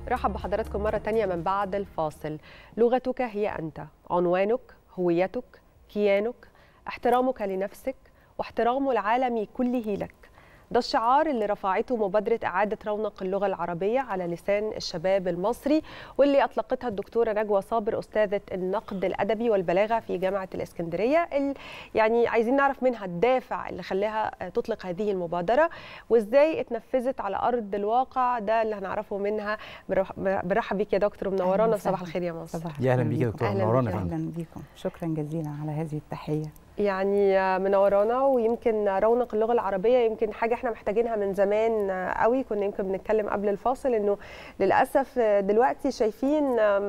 رحب بحضراتكم مرة تانية من بعد الفاصل لغتك هي أنت عنوانك هويتك كيانك احترامك لنفسك واحترام العالم كله لك ده الشعار اللي رفعته مبادرة إعادة رونق اللغة العربية على لسان الشباب المصري واللي أطلقتها الدكتورة نجوى صابر أستاذة النقد الأدبي والبلاغة في جامعة الإسكندرية يعني عايزين نعرف منها الدافع اللي خلاها تطلق هذه المبادرة وإزاي اتنفذت على أرض الواقع ده اللي هنعرفه منها برحب بيك يا دكتور منورانا صباح الخير يا مصر صباح يا اهلا بيك يا دكتور منورانا اهلا بيكم شكرا جزيلا على هذه التحيه يعني منورانا ويمكن رونق اللغه العربيه يمكن حاجه احنا محتاجينها من زمان قوي كنا يمكن بنتكلم قبل الفاصل انه للاسف دلوقتي شايفين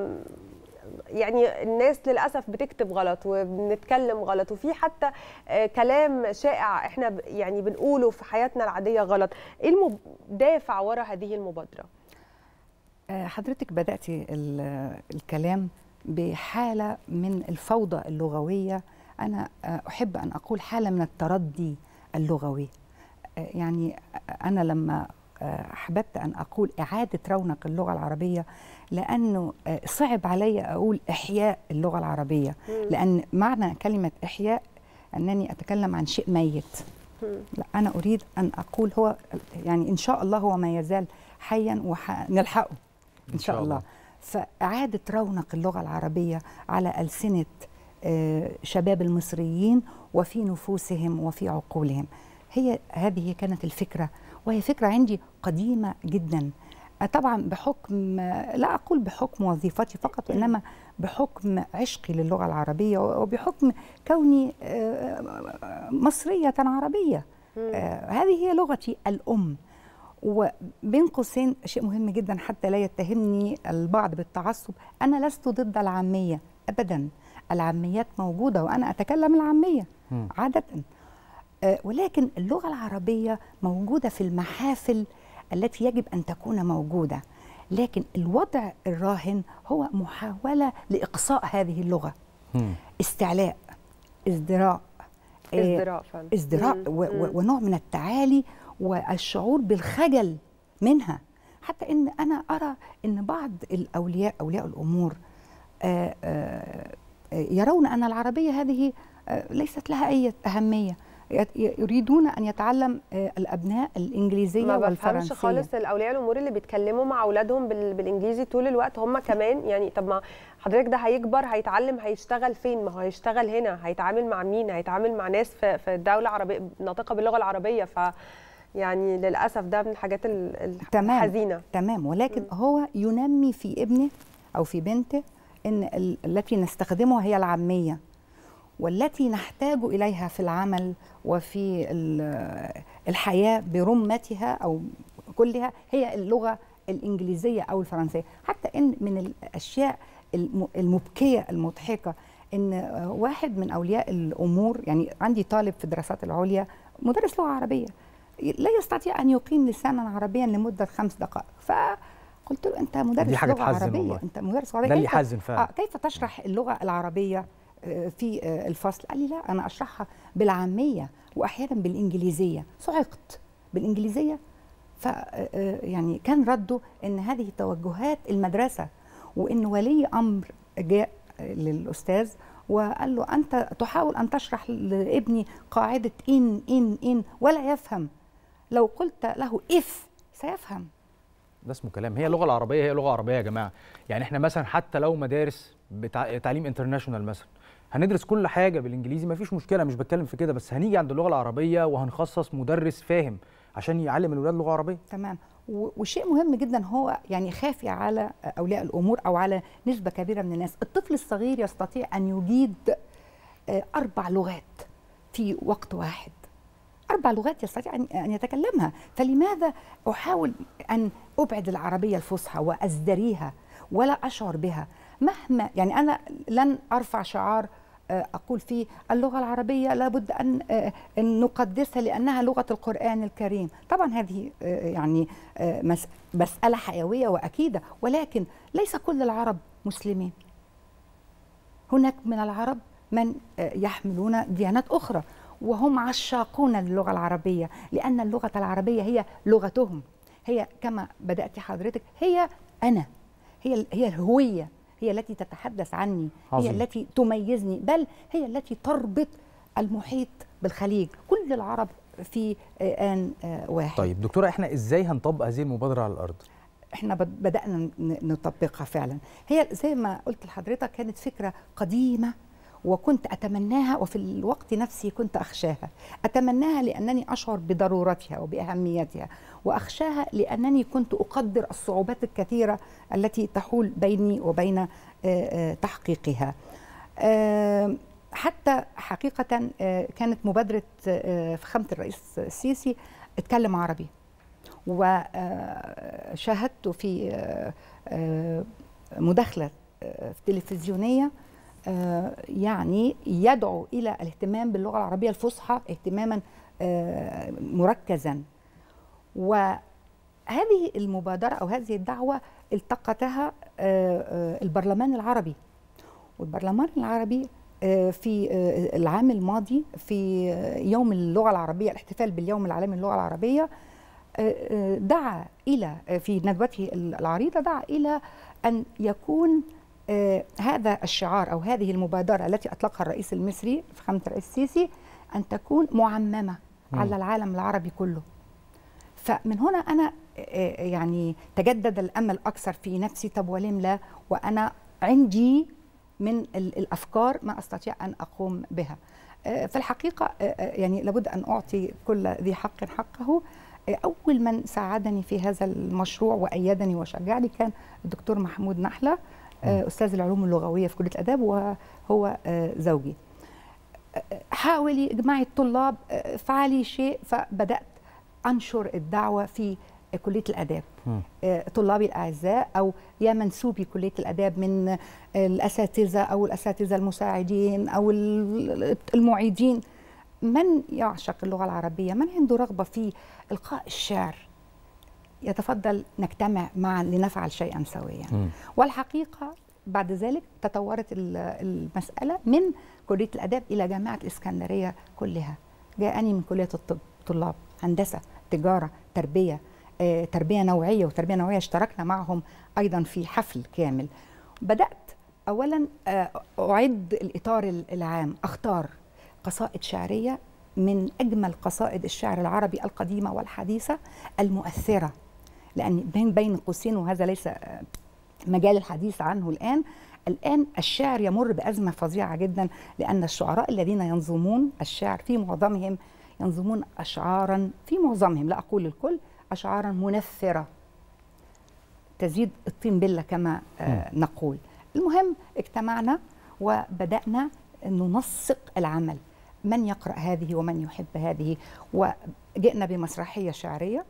يعني الناس للاسف بتكتب غلط وبنتكلم غلط وفي حتى كلام شائع احنا يعني بنقوله في حياتنا العاديه غلط ايه الدافع وراء هذه المبادره حضرتك بداتي الكلام بحاله من الفوضى اللغويه أنا أحب أن أقول حالة من التردي اللغوي يعني أنا لما أحببت أن أقول إعادة رونق اللغة العربية لأنه صعب علي أقول إحياء اللغة العربية لأن معنى كلمة إحياء أنني أتكلم عن شيء ميت لا أنا أريد أن أقول هو يعني إن شاء الله هو ما يزال حيا ونلحقه إن شاء الله فإعادة رونق اللغة العربية على ألسنة شباب المصريين وفي نفوسهم وفي عقولهم هي هذه كانت الفكرة وهي فكرة عندي قديمة جدا طبعا بحكم لا أقول بحكم وظيفتي فقط وإنما بحكم عشقي للغة العربية وبحكم كوني مصرية عربية هذه هي لغتي الأم وبين قوسين شيء مهم جدا حتى لا يتهمني البعض بالتعصب أنا لست ضد العامية أبداً العاميات موجودة وأنا أتكلم العامية م. عادة آه ولكن اللغة العربية موجودة في المحافل التي يجب أن تكون موجودة لكن الوضع الراهن هو محاولة لإقصاء هذه اللغة م. استعلاء ازدراء ازدراء فعلا ازدراء ونوع من التعالي والشعور بالخجل منها حتى ان انا ارى ان بعض الاولياء اولياء الامور آآ آآ يرون ان العربيه هذه ليست لها اي اهميه يريدون ان يتعلم الابناء الانجليزيه ما والفرنسيه بفهمش خالص الاولياء الامور اللي بيتكلموا مع اولادهم بالانجليزي طول الوقت هم كمان يعني طب ما حضرتك ده هيكبر هيتعلم هيشتغل فين ما هو هيشتغل هنا هيتعامل مع مين هيتعامل مع ناس في في دوله عربيه ناطقه باللغه العربيه ف يعني للاسف ده من الحاجات الحزينه تمام ولكن م. هو ينمي في ابنه او في بنته ان التي نستخدمها هي العاميه والتي نحتاج اليها في العمل وفي الحياه برمتها او كلها هي اللغه الانجليزيه او الفرنسيه حتى ان من الاشياء المبكيه المضحكه ان واحد من اولياء الامور يعني عندي طالب في الدراسات العليا مدرس لغه عربيه لا يستطيع ان يقيم لسانا عربيا لمده خمس دقائق ف قلت له انت مدرس دي حاجة لغه عربيه والله. انت مدرس عربيه ده اللي يحزن فعلا آه كيف تشرح اللغه العربيه في الفصل قال لي لا انا اشرحها بالعاميه واحيانا بالانجليزيه صعقت بالانجليزيه ف يعني كان رده ان هذه توجهات المدرسه وان ولي امر جاء للاستاذ وقال له انت تحاول ان تشرح لابني قاعده ان ان ان ولا يفهم لو قلت له اف سيفهم ده اسمه كلام هي اللغه العربيه هي لغه عربيه يا جماعه يعني احنا مثلا حتى لو مدارس بتاع تعليم انترناشونال مثلا هندرس كل حاجه بالانجليزي ما فيش مشكله مش بتكلم في كده بس هنيجي عند اللغه العربيه وهنخصص مدرس فاهم عشان يعلم الولاد لغه عربيه تمام وشيء مهم جدا هو يعني خافي على اولياء الامور او على نسبه كبيره من الناس الطفل الصغير يستطيع ان يجيد اربع لغات في وقت واحد أربع لغات يستطيع أن يتكلمها فلماذا أحاول أن أبعد العربية الفصحى وأزدريها ولا أشعر بها مهما يعني أنا لن أرفع شعار أقول فيه اللغة العربية لابد أن أن نقدسها لأنها لغة القرآن الكريم طبعا هذه يعني مسألة حيوية وأكيدة ولكن ليس كل العرب مسلمين هناك من العرب من يحملون ديانات أخرى وهم عشاقون للغة العربية لأن اللغة العربية هي لغتهم هي كما بدأت حضرتك هي انا هي هي الهويه هي التي تتحدث عني عظيم. هي التي تميزني بل هي التي تربط المحيط بالخليج كل العرب في آه، آن آه، واحد طيب دكتوره احنا ازاي هنطبق هذه المبادره على الارض احنا بد- بدأنا ن- نطبقها فعلا هي زي ما قلت لحضرتك كانت فكرة قديمة وكنت أتمناها وفي الوقت نفسي كنت أخشاها أتمناها لأنني أشعر بضرورتها وبأهميتها وأخشاها لأنني كنت أقدر الصعوبات الكثيرة التي تحول بيني وبين آه، آه، تحقيقها آه، حتى حقيقة آه، كانت مبادرة آه، فخامة الرئيس السيسي اتكلم عربي وشاهدت في آه، آه، مداخلة آه، تلفزيونية آه، يعني يدعو إلى الاهتمام باللغة العربية الفصحى اهتماما آه، مركزا وهذه المبادرة أو هذه الدعوة التقطها آه، آه، البرلمان العربي والبرلمان العربي آه، في آه، العام الماضي في آه، يوم اللغة العربية الاحتفال باليوم العالمي للغة العربية آه، آه، دعا إلى آه، في ندوته العريضة دعا إلى أن يكون آه، هذا الشعار أو هذه المبادرة التي أطلقها الرئيس المصري فخامة الرئيس السيسي أن تكون معممة مم. على العالم العربي كله فمن هنا أنا آه، يعني تجدد الأمل أكثر في نفسي طب ولم لا وأنا عندي من ال- الافكار ما استطيع ان اقوم بها آه، في الحقيقه آه، آه، يعني لابد ان اعطي كل ذي حق حقه آه، اول من ساعدني في هذا المشروع وايدني وشجعني كان الدكتور محمود نحله آه، استاذ العلوم اللغويه في كليه الاداب وهو آه، زوجي آه، حاولي اجمعي الطلاب آه، افعلي شيء فبدات انشر الدعوه في كليه الاداب مم. آه، طلابي الاعزاء او يا منسوبي كليه الاداب من الاساتذه او الاساتذه المساعدين او ال- المعيدين من يعشق اللغه العربيه من عنده رغبه في القاء الشعر يتفضل نجتمع معا لنفعل شيئا سويا مم. والحقيقه بعد ذلك تطورت ال- المساله من كليه الاداب الى جامعه الاسكندريه كلها جاءني من كليه الطب طلاب هندسه تجاره تربيه آه، تربيه نوعيه وتربيه نوعيه اشتركنا معهم ايضا في حفل كامل بدات اولا آه، اعد الاطار العام اختار قصائد شعريه من اجمل قصائد الشعر العربي القديمه والحديثه المؤثره لان بين بين قوسين وهذا ليس آه، مجال الحديث عنه الان الان الشعر يمر بازمه فظيعه جدا لان الشعراء الذين ينظمون الشعر في معظمهم ينظمون اشعارا في معظمهم لا اقول الكل اشعارا منفره تزيد الطين بله كما آه نقول المهم اجتمعنا وبدانا ننسق العمل من يقرا هذه ومن يحب هذه وجئنا بمسرحيه شعريه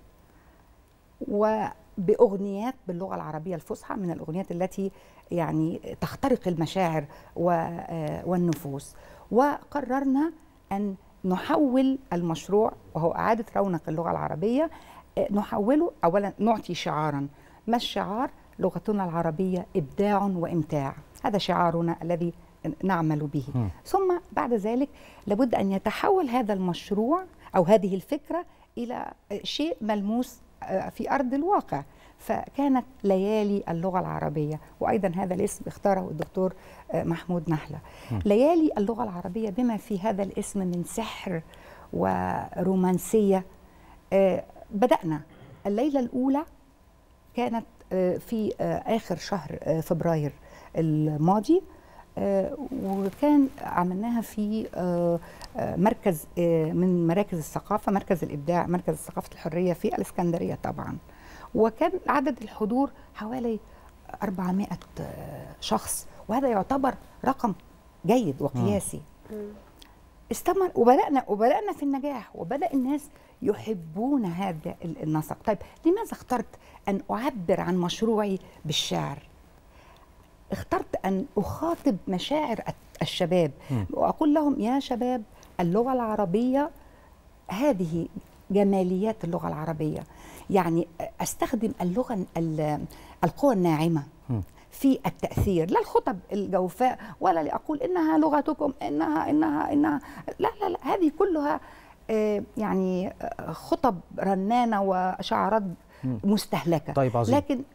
وبأغنيات باللغة العربية الفصحى من الأغنيات التي يعني تخترق المشاعر و- آه والنفوس وقررنا أن نحول المشروع وهو إعادة رونق اللغة العربية آه، نحوله أولا نعطي شعارا ما الشعار لغتنا العربية إبداع وإمتاع هذا شعارنا الذي نعمل به مم. ثم بعد ذلك لابد أن يتحول هذا المشروع أو هذه الفكرة إلى شيء ملموس آه، في أرض الواقع فكانت ليالي اللغة العربية وأيضا هذا الاسم اختاره الدكتور آه، محمود نحلة ليالي اللغة العربية بما في هذا الاسم من سحر ورومانسية آه، بدأنا الليلة الأولى كانت آه، في آه، آخر شهر آه، فبراير الماضي آه، وكان عملناها في آه، آه، مركز آه، من مراكز الثقافة مركز الإبداع مركز ثقافة الحرية في الإسكندرية طبعا وكان عدد الحضور حوالي 400 آه، شخص وهذا يعتبر رقم جيد وقياسي استمر وبدأنا وبدأنا في النجاح وبدأ الناس يحبون هذا ال- النسق طيب لماذا اخترت أن أعبر عن مشروعي بالشعر اخترت أن أخاطب مشاعر الت- الشباب مم. وأقول لهم يا شباب اللغة العربية هذه جماليات اللغة العربية يعني استخدم اللغة ال- القوى الناعمة مم. في التأثير لا الخطب الجوفاء ولا لأقول إنها لغتكم إنها إنها إنها لا لا لا هذه كلها آه، يعني آه، خطب رنانة وشعارات مم. مستهلكة طيب عظيم لكن ال-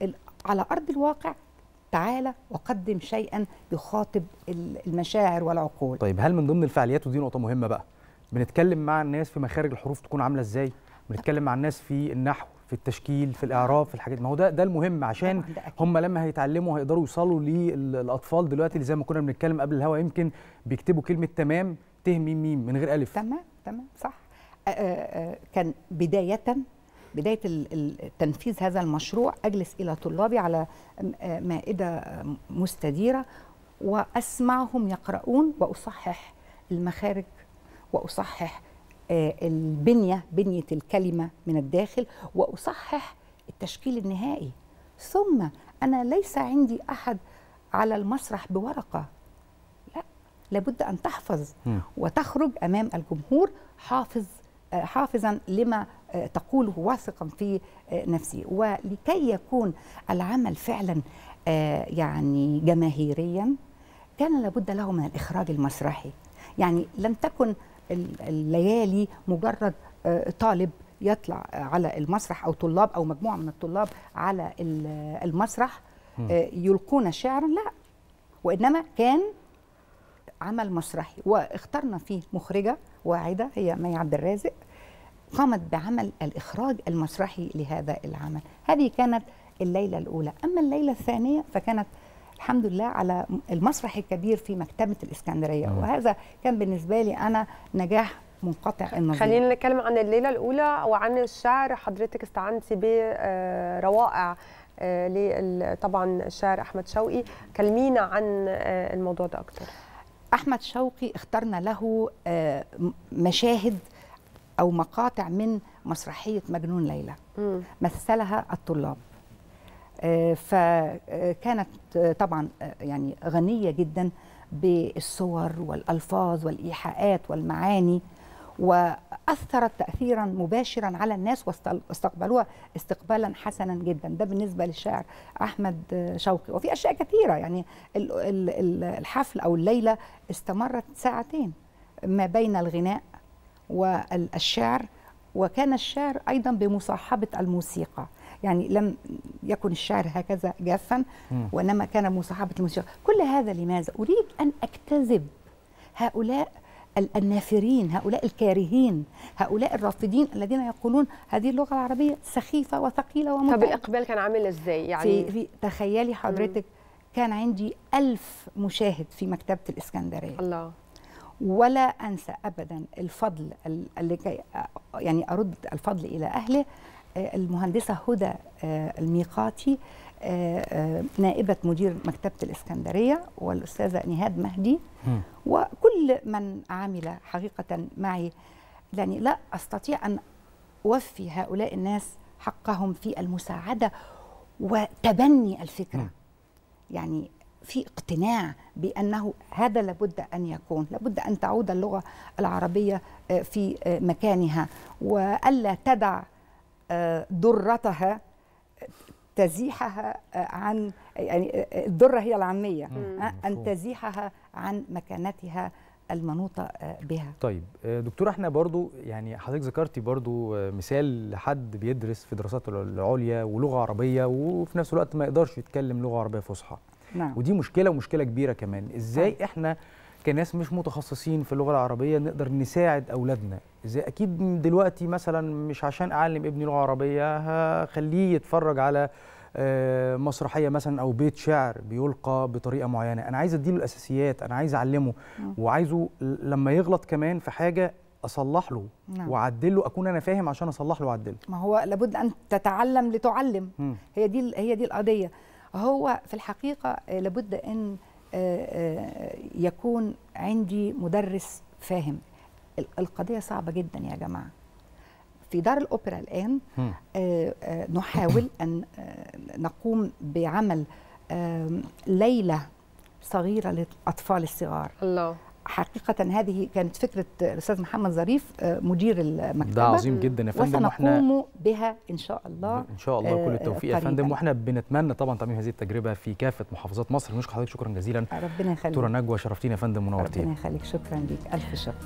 على ارض الواقع تعالى وقدم شيئا يخاطب ال- المشاعر والعقول طيب هل من ضمن الفعاليات ودي نقطه مهمه بقى بنتكلم مع الناس في مخارج الحروف تكون عامله ازاي بنتكلم مع الناس في النحو في التشكيل في الاعراب في الحاجات ما هو ده ده المهم عشان طبعاً ده أكيد. هم لما هيتعلموا هيقدروا يوصلوا للاطفال دلوقتي اللي زي ما كنا بنتكلم قبل الهوا يمكن بيكتبوا كلمه تمام ت ميم ميم من غير الف تمام تمام صح آه، آه، كان بداية بداية ال- ال- تنفيذ هذا المشروع أجلس إلى طلابي على م- آه، مائدة آه، مستديرة وأسمعهم يقرؤون وأصحح المخارج وأصحح آه، البنية بنية الكلمة من الداخل وأصحح التشكيل النهائي ثم أنا ليس عندي أحد على المسرح بورقة لا لابد أن تحفظ مم. وتخرج امام الجمهور حافظ آه، حافظا لما آه، تقوله واثقا في آه، نفسه ولكي يكون العمل فعلا آه، يعني جماهيريا كان لابد له من الاخراج المسرحي يعني لم تكن ال- الليالي مجرد آه، طالب يطلع آه، على المسرح او طلاب او مجموعه من الطلاب على ال- المسرح آه، يلقون شعرا لا وانما كان عمل مسرحي واخترنا فيه مخرجه واعده هي مي عبد الرازق قامت بعمل الاخراج المسرحي لهذا العمل هذه كانت الليله الاولى اما الليله الثانيه فكانت الحمد لله على المسرح الكبير في مكتبه الاسكندريه مم. وهذا كان بالنسبه لي انا نجاح منقطع النظير خلينا نتكلم عن الليله الاولى وعن الشعر حضرتك استعنتي بروائع طبعا الشاعر احمد شوقي كلمينا عن آه، الموضوع ده اكتر احمد شوقي اخترنا له آه، م- مشاهد او مقاطع من مسرحيه مجنون ليلى مم. مثلها الطلاب آه، فكانت آه، طبعا آه، يعني غنيه جدا بالصور والالفاظ والايحاءات والمعاني واثرت تاثيرا مباشرا على الناس واست- واستقبلوها استقبالا حسنا جدا ده بالنسبه للشاعر احمد آه، شوقي وفي اشياء كثيره يعني ال- ال- ال- الحفل او الليله استمرت ساعتين ما بين الغناء والشعر وكان الشعر ايضا بمصاحبه الموسيقى يعني لم يكن الشعر هكذا جافا مم. وانما كان مصاحبه الموسيقى كل هذا لماذا اريد ان اجتذب هؤلاء ال- النافرين هؤلاء الكارهين هؤلاء الرافضين الذين يقولون هذه اللغه العربيه سخيفه وثقيله طب ومتعبه الاقبال كان عامل ازاي يعني في, في تخيلي حضرتك كان عندي ألف مشاهد في مكتبة الإسكندرية الله ولا أنسى أبدا الفضل ال- اللي كي يعني أرد الفضل إلى أهله آه، المهندسة هدى آه، الميقاتي آه، آه، نائبة مدير مكتبة الإسكندرية والأستاذة نهاد مهدي مم. وكل من عمل حقيقة معي يعني لا أستطيع أن أوفي هؤلاء الناس حقهم في المساعدة وتبني الفكرة مم. يعني في اقتناع بأنه هذا لابد أن يكون لابد أن تعود اللغة العربية آه، في آه، مكانها وألا تدع آه، درتها تزيحها آه، عن يعني آه، الدرة هي العامية مم. آه، أن مفهوم. تزيحها عن مكانتها المنوطة آه، بها طيب آه، دكتور احنا برضو يعني حضرتك ذكرتي برضو آه، مثال لحد بيدرس في دراسات الع- العليا ولغه عربيه وفي نفس الوقت ما يقدرش يتكلم لغه عربيه فصحى نعم ودي مشكله ومشكله كبيره كمان ازاي احنا كناس مش متخصصين في اللغه العربيه نقدر نساعد اولادنا ازاي اكيد دلوقتي مثلا مش عشان اعلم ابني لغه عربيه هخليه يتفرج على آه، مسرحيه مثلا او بيت شعر بيلقى بطريقه معينه انا عايز اديله الاساسيات انا عايز اعلمه مم. وعايزه ل- لما يغلط كمان في حاجه اصلح له نعم. واعدله اكون انا فاهم عشان اصلح له واعدله ما هو لابد أن تتعلم لتعلم مم. هي دي هي دي القضيه هو في الحقيقه آه، لابد ان آه، آه، يكون عندي مدرس فاهم ال- القضيه صعبه جدا يا جماعه في دار الاوبرا الان مم. آه، آه، نحاول ان آه، نقوم بعمل آم، ليله صغيره للاطفال الصغار الله حقيقه هذه كانت فكره الاستاذ محمد ظريف آه، مدير المكتبه ده عظيم جدا يا فندم واحنا وسنقوم بها ان شاء الله ان شاء الله كل آه، التوفيق يا قريباً. فندم واحنا بنتمنى طبعا تعميم هذه التجربه في كافه محافظات مصر نشكر حضرتك شكرا جزيلا ربنا يخليك دكتوره نجوى شرفتينا يا فندم ربنا ونورتينا يخليك شكرا ليك الف شكر